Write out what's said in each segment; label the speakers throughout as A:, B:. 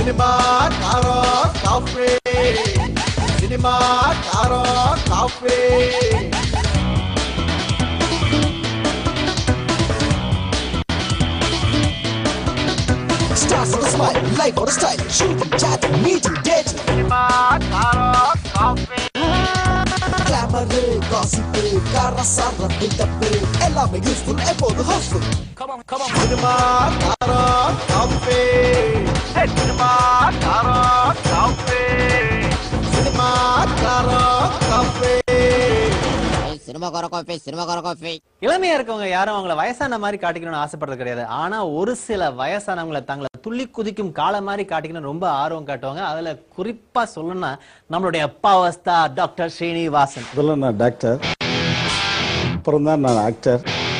A: Cinema காரோ coffee cinema காரோ coffee
B: Stars on the smile, life on the style, shooting, chatting, meeting, dating. Glamour, gossip, கரசார buildup எல்லாமே useful எப்போது housefull
A: cinema காரோ coffee cinema காரோ coffee cinema காரோ coffee
C: cinema கார coffee cinema கார காஃபி
D: இளமையா இருக்கவங்க யாரும் அவங்கள வயசான மாதிரி காட்டிக்கணும்னு ஆசைப்படுறது கிடையாது ஆனா ஒரு சில வயசானவங்களை தங்களை துள்ளி குதிக்கும் கால மாதிரி காட்டிக்கணும் ரொம்ப ஆர்வம் காட்டுவாங்க அதுல குறிப்பா சொல்லணும்னா நம்மளுடைய பவர் ஸ்டார் டாக்டர் ஸ்ரீனிவாசன்
E: முதல்ல நான் டாக்டர் அப்புறம் தான் நான் ஆக்டர்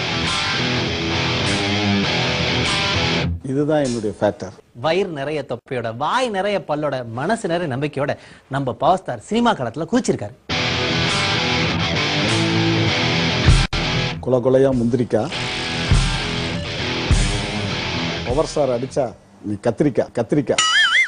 E: இதுதான் என்னுடைய ஃபேக்டர்
D: வயிறு நிறைய தொப்பையோட வாய் நிறைய பல்லோட மனசு நிறைய நம்பிக்கையோட நம்ம பவர் ஸ்டார் சினிமா களத்துல குதிச்சிருக்காரு
E: குல குலையா முந்திரிக்கா பவர் ஸ்டார் அடிச்சா நீ கத்திரிக்கா கத்திரிக்கா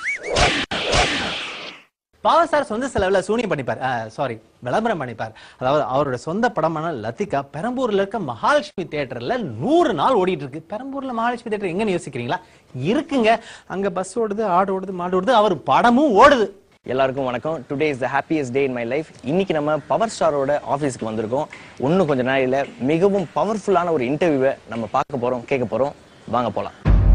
D: பவர் ஸ்டார் சொந்த செலவுல சூனியம் பண்ணிப்பார் சாரி விளம்பரம் பண்ணிப்பார் அதாவது அவரோட சொந்த படமான லத்திகா பெரம்பூர்ல இருக்க மகாலட்சுமி தியேட்டர்ல நூறு நாள் ஓடிட்டு இருக்கு பெரம்பூர்ல மகாலட்சுமி தியேட்டர் எங்கன்னு யோசிக்கிறீங்களா இருக்குங்க அங்க பஸ் ஓடுது ஆடு ஓடுது மாடு ஓடுது அவர் படமும் ஓடுது
F: எல்லாருக்கும் வணக்கம் today is the happiest day in my life இன்னைக்கு நம்ம பவர் ஸ்டாரோட ஆஃபீஸ்க்கு வந்திருக்கோம் இன்னும் கொஞ்ச நாளையில மிகவும் பவர்ஃபுல்லான ஒரு இன்டர்வியூவை நம்ம பார்க்க போறோம் கேட்க போறோம் வாங்க போலாம்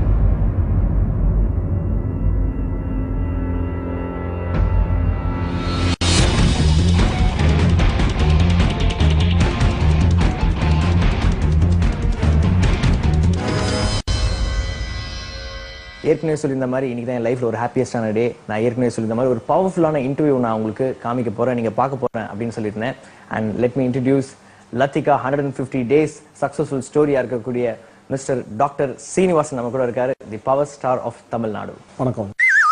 F: ஏற்கனவே சொல்லியிருந்த மாதிரி இன்னைக்கு தான் என் லைஃப்ல ஒரு ஹாப்பியஸ்டான டே நான் ஏற்கனவே சொல்லியிருந்த மாதிரி ஒரு பவர்ஃபுல்லான இன்டர்வியூ நான் உங்களுக்கு காமிக்க போறேன் நீங்க பார்க்க போறேன் அப்படின்னு சொல்லியிருந்தேன் and let me introduce Lathika hundred and fifty days successful ஸ்டோரியா இருக்கக்கூடிய மிஸ்டர் டாக்டர் சீனிவாசன் நம்ம கூட இருக்காரு the power star of Tamil Nadu
E: வணக்கம்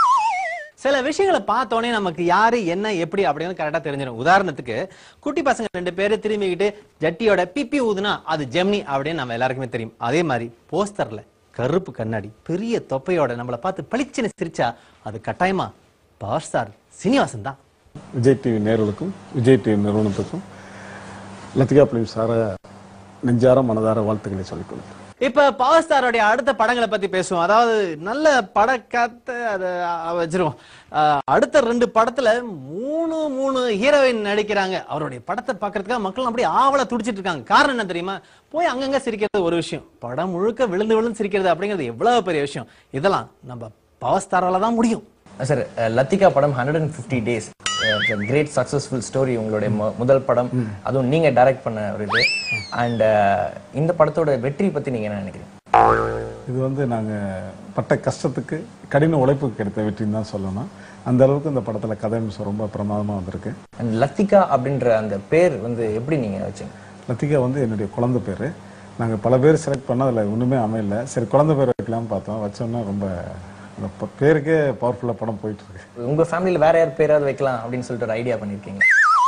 D: சில விஷயங்களை பார்த்தோன்னே நமக்கு யாரு என்ன எப்படி அப்படின்னு கரெக்டா தெரிஞ்சிடும் உதாரணத்துக்கு குட்டி பசங்க ரெண்டு பேரு திரும்பிக்கிட்டு ஜட்டியோட பிப்பி ஊதுனா அது ஜெமினி அப்படின்னு நம்ம எல்லாருக்குமே தெரியும் அதே மாதிரி போஸ்டர்ல கருப்பு கண்ணாடி பெரிய தொப்பையோட நம்மளை பார்த்து பளிச்சுன்னு சிரிச்சா அது கட்டாயமா பவர் ஸ்டார் சீனிவாசன் தான்
E: விஜய் டிவி நேர்களுக்கும் விஜய் டிவி நிறுவனத்துக்கும் லத்திகா பிலிம் சார நெஞ்சார மனதார வாழ்த்துக்களை சொல்லிக் கொடுக்கிறேன்
D: இப்ப பவர் ஸ்டாரோடைய அடுத்த படங்களை பத்தி பேசுவோம் அதாவது நல்ல படக்கத்தை அதை வச்சிருவோம் அஹ், அடுத்த ரெண்டு படத்துல மூணு மூணு ஹீரோயின் நடிக்கிறாங்க அவருடைய படத்தை பார்க்கறதுக்காக மக்கள் அப்படியே ஆவலா துடிச்சிட்டு இருக்காங்க காரணம் என்ன தெரியுமா போய் அங்கங்க சிரிக்கிறது ஒரு விஷயம் படம் முழுக்க விழுந்து விழுந்து சிரிக்கிறது அப்படிங்கிறது எவ்வளவு பெரிய விஷயம் இதெல்லாம் நம்ம பவர் ஸ்டாரால தான் முடியும்
F: சார் லத்திகா படம் hundred and fifty days great successful story உங்களுடைய மு- முதல் படம் அதுவும் நீங்க டைரக்ட் பண்ண ஒரு இது அண்ட் இந்த படத்தோட வெற்றி பத்தி நீங்க என்ன நினைக்கிறீங்க
E: இது வந்து நாங்கள் பட்ட கஷ்டத்துக்கு கடின உழைப்புக்கு கிடைத்த வெற்றின்னு தான் சொல்லணும் அந்த அளவுக்கு இந்த படத்தில் கதையம்சம் ரொம்ப பிரமாதமாக வந்திருக்கு
F: அண்ட் லத்திகா அப்படின்ற அந்த பேர் வந்து எப்படி நீங்க வச்சீங்க
E: லத்திகா வந்து என்னுடைய குழந்தை பேர் நாங்கள் பல பேர் செலக்ட் பண்ணோம் அதில் ஒன்றுமே அமையல சரி குழந்தை பேர் வைக்கலாம்னு பார்த்தோம் வச்சோன்னா ரொம்ப அந்த ப- பேருக்கே பவர்ஃபுல்லாக படம் போயிட்டு இருக்கு
F: உங்க ஃபேமிலியில வேற யார் பேராவது வைக்கலாம் அப்படின்னு சொல்லிட்டு ஒரு ஐடியா பண்ணிருக்கீங்க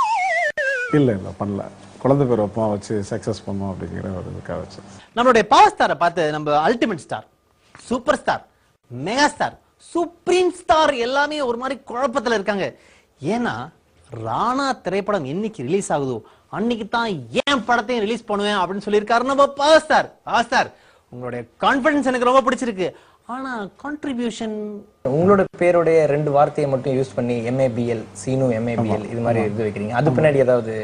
E: இல்லை இல்லை பண்ணல குழந்தை பேர் வைப்போம் வச்சு சக்ஸஸ் பண்ணோம் அப்படிங்கிற ஒரு இதுக்காக வச்சோம்
D: நம்மளுடைய பவர் ஸ்டாரை பார்த்து நம்ம ultimate star super star mega star supreme star எல்லாமே ஒரு மாதிரி குழப்பத்துல இருக்காங்க ஏன்னா ராணா திரைப்படம் என்னைக்கு ரிலீஸ் ஆகுதோ அன்னைக்கு தான் ஏன் படத்தையும் ரிலீஸ் பண்ணுவேன் அப்படின்னு சொல்லியிருக்காரு நம்ம பவர் ஸ்டார் பவர் ஸ்டார் உங்களுடைய கான்பிடன்ஸ் எனக்கு ரொம்ப பிடிச்சிருக்கு ஆனா கான்ட்ரிபியூஷன்
F: உங்களோட பேருடைய ரெண்டு வார்த்தையை மட்டும் யூஸ் பண்ணி எம்ஏபிஎல் சீனு எம்ஏபிஎல் இது மாதிரி இது வைக்கிறீங்க அது பின்னாடி ஏதாவது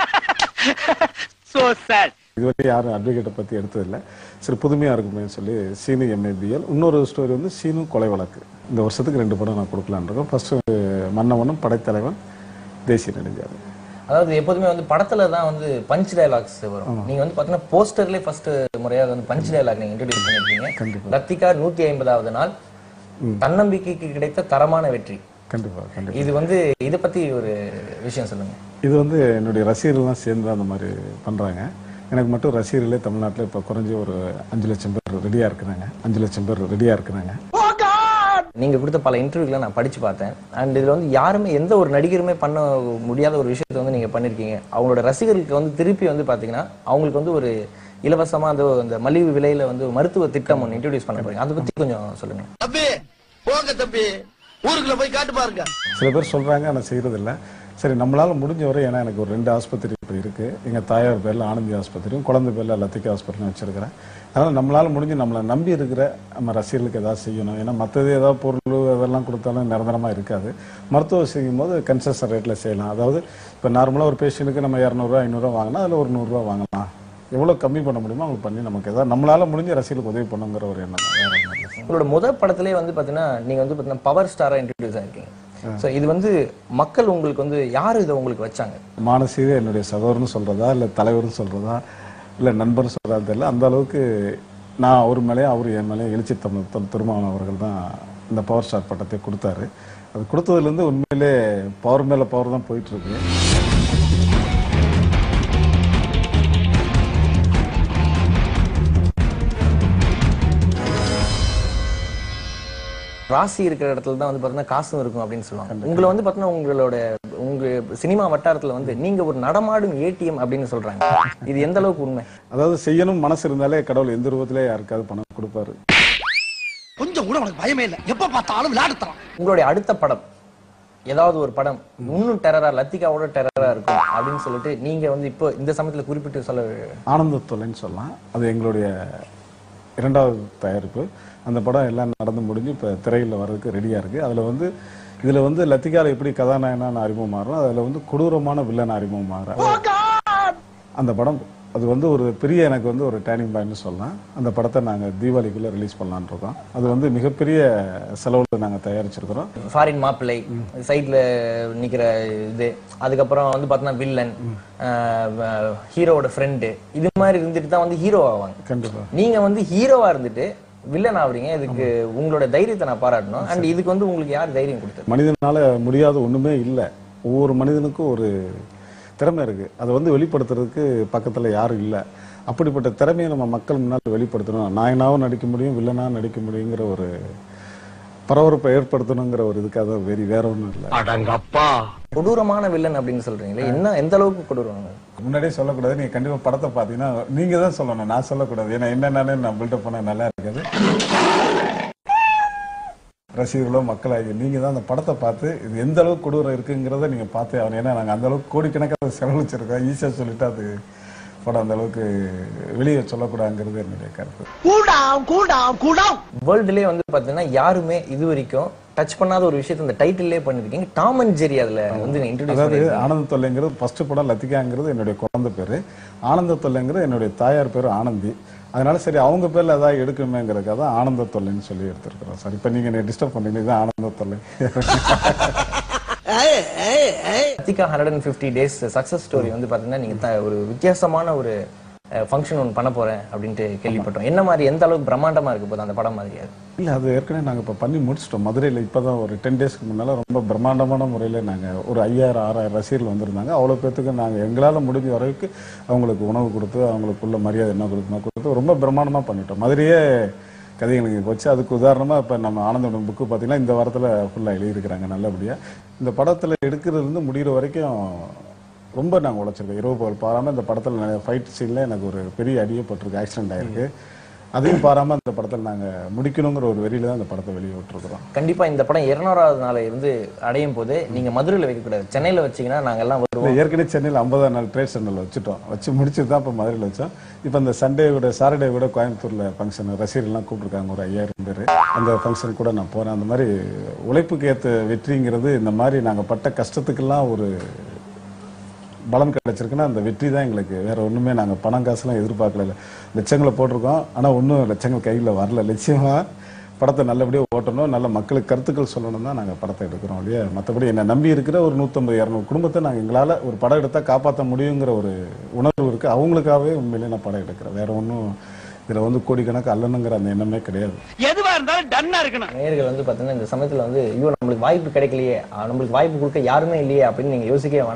E: இதுவரை யாரும் அட்வொகேட்டை பற்றி எடுத்ததில்லை சரி புதுமையாக இருக்குமே சொல்லி சீனு எம்ஏபிஎல் இன்னொரு ஸ்டோரி வந்து சீனு கொலை வழக்கு இந்த வருஷத்துக்கு ரெண்டு படம் நான் கொடுக்கலான்னு இருக்கோம் ஃபர்ஸ்ட் மன்னவனும் படைத்தலைவன் தேசிய நெடுஞ்சாலை
F: அதாவது எப்போதுமே வந்து படத்துல தான் வந்து பஞ்ச் டயலாக்ஸ் வரும் நீங்க வந்து பாத்தீங்கன்னா போஸ்டர்லயே ஃபர்ஸ்ட் முறையாக வந்து பஞ்ச் டயலாக் நீங்க இன்ட்ரோடியூஸ் பண்ணிருக்கீங்க லத்திகா நூத்தி ஐம்பதாவது நாள் தன்னம்பிக்கைக்கு கிடைத்த தரமான வெற்றி
E: கண்டிப்பாக கண்டிப்பாக
F: இது வந்து இத பத்தி ஒரு விஷயம் சொல்லுங்க
E: இது வந்து என்னுடைய ரசிகர்கள்லாம் சேர்ந்து அந்த மாதிரி பண்ணுறாங்க எனக்கு மட்டும் ரசிகர்களே தமிழ்நாட்டில் இப்போ குறைஞ்ச ஒரு அஞ்சு லட்சம் பேர் ரெடியாக இருக்கிறாங்க அஞ்சு லட்சம் பேர் ரெடியாக இருக்கிறாங்க
F: நீங்க கொடுத்த பல இன்டர்வியூல நான் படிச்சு பார்த்தேன் அண்ட் இதுல வந்து யாருமே எந்த ஒரு நடிகருமே பண்ண முடியாத ஒரு விஷயத்தை வந்து நீங்க பண்ணிருக்கீங்க அவங்களோட ரசிகர்களுக்கு வந்து திருப்பி வந்து பாத்தீங்கன்னா அவங்களுக்கு வந்து ஒரு இலவசமா அந்த அந்த மலிவு விலையில வந்து ஒரு மருத்துவ திட்டம் ஒன்று இன்ட்ரோடியூஸ் பண்ண போறீங்க அதை பத்தி கொஞ்சம் சொல்லுங்க
A: தம்பி போங்க தம்பி ஊருக்குள்ள போய் காட்டு பாருங்க
E: சில பேர் சொல்றாங்க ஆனால் செய்யறதில்ல சரி நம்மளால முடிஞ்ச வரை ஏன்னா எனக்கு ஒரு ரெண்டு ஆஸ்பத்திரி இப்போ இருக்கு எங்க தாயார் பேர்ல ஆனந்தி ஆஸ்பத்திரியும் குழந்தை பேர்ல லத்திகா ஹாஸ்பிட்டலும் வச்சிருக்கிறேன் அதனால நம்மளால முடிஞ்சு நம்மளை நம்பி இருக்கிற நம்ம ரசிகர்களுக்கு ஏதாவது செய்யணும் ஏன்னா மற்றது ஏதாவது பொருள் அதெல்லாம் கொடுத்தாலும் நிரந்தரமா இருக்காது மருத்துவம் செய்யும் போது கன்செஷன் ரேட்ல செய்யலாம் அதாவது இப்போ நார்மலாக ஒரு பேஷண்ட்டுக்கு நம்ம இரநூறுவா ஐநூறுரூவா வாங்கினா அதில் ஒரு நூறுரூவா வாங்கலாம் எவ்வளோ கம்மி பண்ண முடியுமோ அவங்களுக்கு பண்ணி நமக்கு ஏதாவது நம்மளால முடிஞ்ச ரசிகர்களுக்கு உதவி பண்ணுங்கிற ஒரு எண்ணம் தான். வேற ஒண்ணும் இல்ல.
F: உங்களோட முதல் படத்திலே வந்து பாத்தீங்கன்னா நீங்க வந்து பாத்தீங்கன்னா பவர் ஸ்டாரா இன்ட்ரடியூஸ் ஆயிருக்கீங்க சோ இது வந்து மக்கள் உங்களுக்கு வந்து யாரு இதை உங்களுக்கு வச்சாங்க
E: மானசீக என்னுடைய சகோதரன் சொல்றதா இல்ல தலைவர்னு சொல்றதா இல்ல நண்பர்னு சொல்றதா தெரியல அந்த அளவுக்கு நான் அவர் மேலேயும் அவர் என் மேலேயும் எழுச்சி தமிழ் தி- திருமாவளவன் அவர்கள் தான் இந்த பவர் ஸ்டார் பட்டத்தை கொடுத்தாரு அது கொடுத்ததுலேருந்து உண்மையிலே பவர் மேல பவர் தான் போயிட்டு இருக்கு
F: ராசி இருக்கிற இடத்துல தான் வந்து பாத்தீங்கன்னா காசும் இருக்கும் அப்படின்னு சொல்லுவாங்க உங்களை வந்து பாத்தீங்கன்னா உங்களோட உங்க சினிமா வட்டாரத்துல வந்து நீங்க ஒரு நடமாடும் ஏடிஎம் அப்படின்னு சொல்றாங்க இது எந்த அளவுக்கு உண்மை
E: அதாவது செய்யணும் மனசு இருந்தாலே கடவுள் எந்த ரூபத்திலே யாருக்காவது பணம் கொடுப்பாரு
A: கொஞ்சம் கூட உனக்கு பயமே இல்ல எப்ப பார்த்தாலும் விளையாடுறான்
F: உங்களுடைய அடுத்த படம் ஏதாவது ஒரு படம் இன்னும் டெரரா லத்திகாவோட டெரரா இருக்கும் அப்படின்னு சொல்லிட்டு நீங்க வந்து இப்போ இந்த சமயத்துல குறிப்பிட்டு சொல்ல
E: ஆனந்த தொல்லைன்னு சொல்லலாம் அது எங்களுடைய இரண்டாவது தயாரிப்பு அந்த படம் எல்லாம் நடந்து முடிஞ்சு இப்போ திரையில் வர்றதுக்கு ரெடியாக இருக்குது அதில் வந்து இதில் வந்து லத்திகால எப்படி கதாநாயகனான அறிமுகம் மாறும் அதில் வந்து கொடூரமான வில்லன் அறிமுகம் மாற அந்த படம் அது வந்து ஒரு பெரிய எனக்கு வந்து ஒரு டேர்னிங் பாயிண்ட்னு சொல்லலாம் அந்த படத்தை நாங்கள் தீபாவளிக்குள்ளே ரிலீஸ் பண்ணலான்னு இருக்கோம் அது வந்து மிகப்பெரிய செலவில் நாங்கள் தயாரிச்சிருக்கிறோம்
F: ஃபாரின் மாப்பிள்ளை சைட்ல நிக்கிற இது அதுக்கப்புறம் வந்து பார்த்தோன்னா வில்லன் ஹீரோவோட ஃப்ரெண்டு இது மாதிரி இருந்துட்டு தான் வந்து ஹீரோ ஆவாங்க
E: கண்டிப்பாக
F: நீங்க வந்து ஹீரோவா இருந்துட்டு வில்லன் ஆவறீங்க இதுக்கு உங்களோட தைரியத்தை நான் பாராட்டணும் அண்ட் இதுக்கு வந்து உங்களுக்கு யார் தைரியம் கொடுத்தது
E: மனிதனால முடியாத ஒண்ணுமே இல்லை ஒவ்வொரு மனிதனுக்கும் ஒரு திறமை இருக்கு அதை வந்து வெளிப்படுத்துறதுக்கு பக்கத்துல யாரும் இல்லை அப்படிப்பட்ட திறமையை நம்ம மக்கள் முன்னால் வெளிப்படுத்தணும் நாயனாவும் நடிக்க முடியும் வில்லனாவும் நடிக்க முடியுங்கிற ஒரு பரபரப்பை ஏற்படுத்தணுங்கிற ஒரு இதுக்காக தான் வெறி வேற ஒன்றும் இல்லை
A: அடங்கப்பா
F: கொடூரமான வில்லன் அப்படின்னு சொல்றீங்களே என்ன எந்த அளவுக்கு கொடூரம்
E: முன்னாடியே சொல்லக்கூடாது நீங்க கண்டிப்பா படத்தை பார்த்தீங்கன்னா நீங்க தான் சொல்லணும் நான் சொல்லக்கூடாது ஏன்னா என்னென்னு நான் பில்டப் பண்ண நல்லா இருக்காது ரசிகர்களோ மக்களாகி நீங்க தான் அந்த படத்தை பார்த்து இது எந்த அளவுக்கு கொடூரம் இருக்குங்கிறத நீங்க பார்த்தே ஆகணும் ஏன்னா நாங்க அந்த அளவுக்கு கோடிக்கணக்காக செலவழிச்சிருக்கோம் ஈஸியா சொல்லிட்டு அது படம் அந்த அளவுக்கு வெளியே சொல்லக்கூடாதுங்கிறது என்னுடைய கருத்து
A: கூடாம் கூடாம் கூடாம்
F: வேர்ல்டுலயே வந்து பாத்தீங்கன்னா யாருமே இது வரைக்கும் டச் பண்ணாத ஒரு விஷயத்தை இந்த டைட்டில்லே பண்ணிருக்கீங்க டாம் அண்ட் ஜெரி அதுல வந்து இன்ட்ரடியூஸ்
E: அதாவது
F: பண்ணி
E: ஆனந்த தொல்லைங்கிறது ஃபர்ஸ்ட் படம் லத்திகாங்கிறது என்னுடைய குழந்தை பேரு ஆனந்த தொல்லைங்கிறது என்னுடைய தாயார் பேரு ஆனந்தி அதனால சரி அவங்க பேர்ல ஏதாவது எடுக்கணுமேங்கிறதுக்காக தான் ஆனந்த தொல்லைன்னு சொல்லி எடுத்திருக்கிறோம் சார் இப்போ நீங்க டிஸ்டர்ப் பண்ணீங்க இதுதான் ஆனந்த தொல்லை
F: Lathika hundred and fifty days success story வந்து பாத்தீங்கன்னா நீங்க த- ஒரு வித்தியாசமான ஒரு ஃபங்க்ஷன் ஒன்று பண்ண போறேன் அப்படின்ட்டு கேள்விப்பட்டோம் என்ன மாதிரி எந்த அளவுக்கு பிரம்மாண்டமா இருக்கு போது அந்த படம் மாதிரி அது
E: இல்ல அது ஏற்கனவே நாங்க இப்ப பண்ணி முடிச்சிட்டோம் மதுரையில இப்பதான் ஒரு டென் டேஸ்க்கு முன்னால ரொம்ப பிரம்மாண்டமான முறையில நாங்க ஒரு ஐயாயிரம் ஆறாயிரம் ரசிகர்கள் வந்திருந்தாங்க அவ்வளவு பேத்துக்கு நாங்க எங்களால முடிஞ்ச வரைக்கும் அவங்களுக்கு உணவு கொடுத்து அவங்களுக்குள்ள மரியாதை என்ன கொடுக்கணும் கொடுத்து ரொம்ப பிரம்மாண்டமா பண்ணிட்டோம் மதுரையே கதைகளுக்கு போச்சு அதுக்கு உதாரணமா இப்ப நம்ம ஆனந்தம் புக்கு பாத்தீங்கன்னா இந்த வாரத்துல ஃபுல்லா எழுதியிருக்கிறாங்க நல்லபடியா இந்த படத்துல எடுக்கிறதுல இருந்து முடிகிற வரைக்கும் ரொம்ப நாங்க உழைச்சிருக்கோம் இரவு பகல் பாராம இந்த படத்துல நிறைய ஃபைட் சீன்ல எனக்கு ஒரு பெரிய அடியே பட்டிருக்கு ஆக்சிடென்ட் ஆயிருக்கு அதையும் பாராம அந்த படத்துல நாங்க முடிக்கணுங்கிற ஒரு வெறியில தான் அந்த படத்தை வெளியே விட்டுருக்குறோம்
F: கண்டிப்பா இந்த படம் இருநூறாவது நாளை இருந்து அடையும் போது நீங்க மதுரையில வைக்கக்கூடாது சென்னையில வச்சீங்கன்னா நாங்க எல்லாம் வருவோம்
E: இல்ல, ஏற்கனவே சென்னையில் ஐம்பதாம் நாள் ட்ரேட் சென்டரில் வச்சுட்டோம் வச்சு முடிச்சுட்டு தான் இப்போ மதுரையில் வச்சோம் இப்போ இந்த சண்டே விட சாட்டர்டே விட கோயம்புத்தூர்ல ஃபங்க்ஷன் ரசிகர்லாம் கூப்பிட்டுருக்காங்க ஒரு ஐயாயிரம் பேர் அந்த ஃபங்க்ஷன் கூட நான் போறேன் அந்த மாதிரி உழைப்புக்கு ஏற்ற வெற்றிங்கிறது இந்த மாதிரி நாங்க பட்ட கஷ்டத்துக்கெல்லாம் ஒரு பலன் கிடைச்சிருக்குன்னா அந்த வெற்றி தான் எங்களுக்கு வேற ஒண்ணுமே நாங்க பணம் காசுலாம் எதிர்பார்க்கல லட்சங்களை போட்டிருக்கோம் ஆனா ஒன்றும் லட்சங்கள் கையில வரல லட்சியமா படத்தை நல்லபடியா ஓட்டணும் நல்ல மக்களுக்கு கருத்துக்கள் சொல்லணும் தான் நாங்க படத்தை எடுக்கிறோம் இல்லையா மற்றபடி என்னை நம்பி இருக்கிற ஒரு நூற்றம்பது இரநூறு குடும்பத்தை நாங்க எங்களால ஒரு படம் எடுத்தா காப்பாற்ற முடியுங்கிற ஒரு உணர்வு இருக்கு அவங்களுக்காகவே உண்மையிலே நான் படம் எடுக்கிறேன் வேற ஒன்றும் இதுல வந்து கோடிக்கணக்கு அல்லணுங்கிற அந்த எண்ணமே கிடையாது
A: எதுவா இருந்தாலும் டன்னா இருக்கணும்
F: நேயர்கள் வந்து பாத்தீங்கன்னா இந்த சமயத்துல வந்து ஐயோ நம்மளுக்கு வாய்ப்பு கிடைக்கலையே ஆ, நம்மளுக்கு வாய்ப்பு கொடுக்க யாருமே இல்லையே அப்படின்னு நீங்க யோசிக்கவே வேணாம்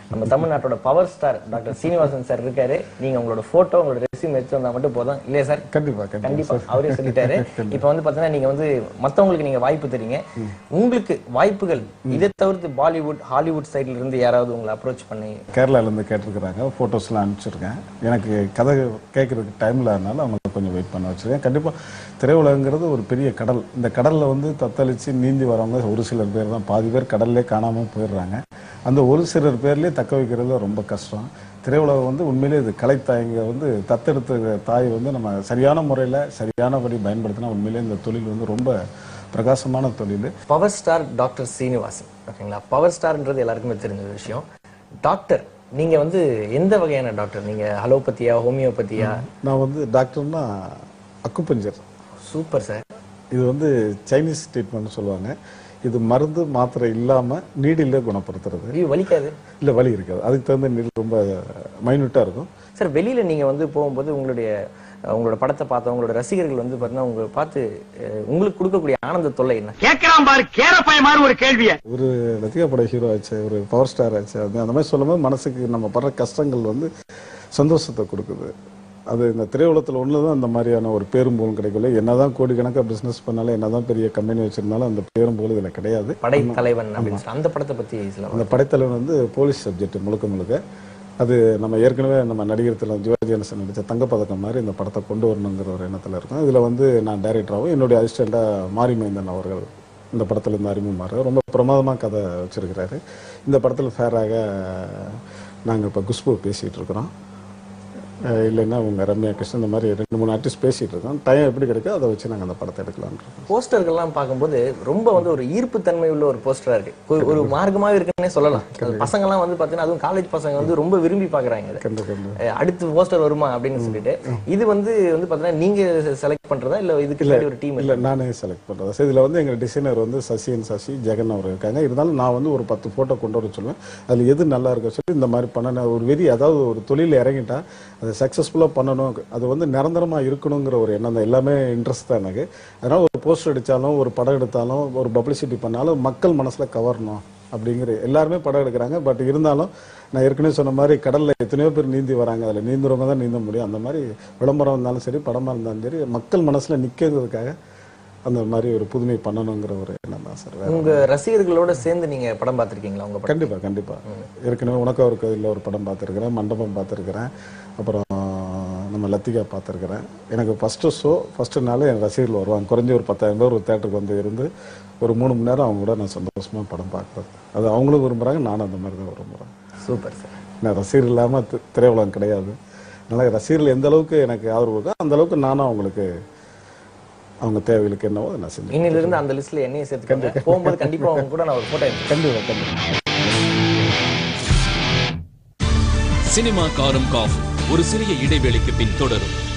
F: நம்ம தமிழ்நாட்டோட power star doctor Srinivasan sir இருக்காரு நீங்க உங்களோட போட்டோ உங்களோட ரெசியூம் எடுத்து வந்தா மட்டும் போதும் இல்லையா சார்
E: கண்டிப்பா
F: கண்டிப்பா
E: கண்டிப்பா
F: அவரே சொல்லிட்டாரு இப்ப வந்து பாத்தீங்கன்னா நீங்க வந்து மத்தவங்களுக்கு நீங்க வாய்ப்பு தரீங்க உங்களுக்கு வாய்ப்புகள் இதை தவிர்த்து பாலிவுட் ஹாலிவுட் சைடுல இருந்து யாராவது உங்களை அப்ரோச் பண்ணி
E: கேரளால இருந்து கேட்டிருக்கிறாங்க ஃபோட்டோஸ்லாம் அனுப்பிச்சிருக்கேன் எனக்கு கதை கேட்கறதுக்கு டைம் இல்லாதனால அவங்கள கொஞ்சம் வெயிட் பண்ண வச்சிருக்கேன் கண்டிப்பா திரையுலகங்கிறது ஒரு பெரிய கடல் இந்த கடல்ல வந்து தத்தளிச்சு நீந்தி வரவங்க ஒரு சிலர் பேர் தான் பாதி பேர் கடல்லே காணாம போயிடுறாங்க அந்த ஒரு சிலர் பேர்லயே தக்க வைக்கிறது ரொம்ப கஷ்டம் திரையுலகம் வந்து உண்மையிலேயே இது கலைத்தாய்ங்க வந்து தத்தெடுத்த தாய் வந்து நம்ம சரியான முறையில் சரியானபடி பயன்படுத்தினா உண்மையிலேயே இந்த தொழில் வந்து ரொம்ப பிரகாசமான தொழில்
F: பவர் ஸ்டார் டாக்டர் சீனிவாசன் ஓகேங்களா பவர் ஸ்டார்ன்றது எல்லாருக்குமே தெரிஞ்ச விஷயம் டாக்டர் நீங்க வந்து எந்த வகையான டாக்டர் நீங்க அலோபதியா ஹோமியோபதியா
E: நான் வந்து டாக்டர்னா அக்குப்பஞ்சர்
F: சூப்பர் சார்
E: இது வந்து சைனீஸ் ட்ரீட்மெண்ட் சொல்லுவாங்க இது மருந்து மாத்திரை இல்லாமல் நீடில் குணப்படுத்துறது
F: ஐயோ வலிக்காது
E: இல்லை வலி இருக்காது அதுக்கு தகுந்த நீடில் ரொம்ப மைனூட்டாக இருக்கும்
F: சார் வெளியில நீங்க வந்து போகும்போது உங்களுடைய அஹ், உங்களோட படத்தை பார்த்த உங்களோட ரசிகர்கள் வந்து பாத்தீங்கன்னா உங்களை பார்த்து அஹ், உங்களுக்கு கொடுக்கக்கூடிய ஆனந்த தொல்லை என்ன
A: கேட்கறான் பாரு கேரப்பாய மாதிரி ஒரு கேள்விய
E: ஒரு லத்திகா பட ஹீரோ ஆச்சு ஒரு பவர் ஸ்டார் ஆச்சு அது அந்த மாதிரி சொல்லும்போது மனசுக்கு நம்ம படுற கஷ்டங்கள் வந்து சந்தோஷத்தை கொடுக்குது அது இந்த திரையுலகத்தில் ஒன்று தான் அந்த மாதிரியான ஒரு பேரும்போலும் கிடைக்கல என்னதான் கோடிக்கணக்காக பிஸ்னஸ் பண்ணாலும் என்னதான் பெரிய கம்பெனி வச்சிருந்தாலும் அந்த பேரும்போல் இதில் கிடையாது
F: படை தலைவன் அப்படின்னு சொல்லி அந்த படத்தை பத்தி சில
E: அந்த படைத்தலைவன் வந்து போலீஸ் சப்ஜெக்ட் முழுக்க முழுக்க அது நம்ம ஏற்கனவே நம்ம நடிகர் திரு சிவாஜி கணேசன் நடித்த தங்கப்பதக்கம் மாதிரி இந்த படத்தை கொண்டு வரணுங்கிற ஒரு எண்ணத்தில் இருக்கும் இதில் வந்து நான் டைரக்டராகவும் என்னுடைய அசிஸ்டண்ட்டாக மாரிமைந்தன் அவர்கள் இந்த படத்தில் இருந்து அறிமுகமாறு ரொம்ப பிரமாதமாக கதை வச்சிருக்கிறாரு இந்த படத்தில் ஃபேராக நாங்கள் இப்போ குஷ்பு பேசிகிட்டு இருக்கிறோம் அஹ் இல்லைன்னா அவங்க ரம்யா கிருஷ்ணன் இந்த மாதிரி ரெண்டு மூணு ஆர்டிஸ்ட் பேசிகிட்டு இருக்கோம் டைம் எப்படி கிடைக்கோ அதை வச்சு நாங்கள் அந்த படத்தை எடுக்கலாம்னு இருக்கோம்
F: போஸ்டர்கள்லாம் பார்க்கும்போது ரொம்ப வந்து ஒரு ஈர்ப்பு தன்மை உள்ள ஒரு போஸ்டரா இருக்கு ஒரு- ஒரு மார்க்கமாவே இருக்குன்னே சொல்லலாம் அது பசங்கலாம் வந்து பாத்தீங்கன்னா அதுவும் காலேஜ் பசங்க வந்து ரொம்ப விரும்பி பாக்குறாங்க இதை.
E: கண்டு கண்டு
F: அஹ் அடுத்து போஸ்டர் வருமா அப்படின்னு சொல்லிட்டு இது வந்து வந்து பாத்தீங்கன்னா நீங்க செலக்ட் பண்றதா இல்ல இதுக்கு முன்னாடி ஒரு டீம்
E: இல்ல நானே செலக்ட் பண்றது சரி இதுல வந்து எங்க டிசைனர் வந்து சசின் சசி ஜெகன் அவர் இருக்காங்க இருந்தாலும் நான் வந்து ஒரு பத்து போட்டோ கொண்டு வர சொல்லுவேன் அதுல எது நல்லா இருக்கோ சொல்லி இந்த மாதிரி பண்ண ஒரு வெறி அதாவது ஒரு தொழில் இறங்கிட்டா அதை சக்சஸ்ஃபுல்லா பண்ணணும் அது வந்து நிரந்தரமா இருக்கணுங்கிற ஒரு எண்ணம் தான் எல்லாமே இன்ட்ரெஸ்ட் தான் எனக்கு அதனால ஒரு போஸ்டர் அடிச்சாலும் ஒரு படம் எடுத்தாலும் ஒரு பப்ளிசிட்டி பண்ணாலும் மக்கள் மனசுல கவரணும் அப்படிங்கிற எல்லாருமே படம் எடுக்கிறாங்க பட் இருந்தாலும் நான் ஏற்கனவே சொன்ன மாதிரி கடல்ல எத்தனையோ பேர் நீந்தி வராங்க அதுல நீந்துறவங்க தான் நீந்த முடியும் அந்த மாதிரி விளம்பரம் இருந்தாலும் சரி படமா இருந்தாலும் சரி மக்கள் மனசுல நிக்கிறதுக்காக அந்த மாதிரி ஒரு புதுமை பண்ணணுங்கிற ஒரு எண்ணம் தான் சார் வேற
F: உங்க ரசிகர்களோட சேர்ந்து நீங்க படம் பார்த்திருக்கீங்களா உங்க படம்
E: கண்டிப்பா கண்டிப்பா ஏற்கனவே உனக்கு ஒரு கோயிலில் ஒரு படம் பார்த்துருக்கிறேன் மண்டபம் பார்த்துருக்கிறேன் அப்புறம் நம்ம லத்திகா பார்த்துருக்கிறேன் எனக்கு ஃபஸ்ட்டு ஷோ ஃபஸ்ட்டு நாள் என் ரசிகர்கள் வருவாங்க குறைஞ்ச ஒரு பத்தாயிரம் பேர் ஒரு தேட்டருக்கு வந்து இருந்து ஒரு மூணு மணி நேரம் அவங்க கூட நான் சந்தோஷமா படம் பார்க்குறது அது அவங்களும் விரும்புகிறாங்க நானும் அந்த மாதிரி தான் விரும்புகிறேன்
F: சூப்பர் சார்
E: நான் ரசிகர் இல்லாமல் திரையுலகம் கிடையாது அதனால் ரசிகர்கள் எந்த அளவுக்கு எனக்கு ஆதரவு இருக்கோ அந்த அளவுக்கு நானும் அவங்களுக்கு அவங்க தேவைகளுக்கு என்னவோ அதை நான் செஞ்சு
F: இன்னில இருந்து அந்த லிஸ்ட்ல என்னையும் சேர்த்துக்கோங்க போகும்போது கண்டிப்பா அவங்க கூட நான் ஒரு போட்டோ எடுத்து
E: கண்டிப்பாக கண்டிப்பாக
G: சினிமா காரும் காஃபி ஒரு சிறிய இடைவேளைக்கு பின் தொடரும்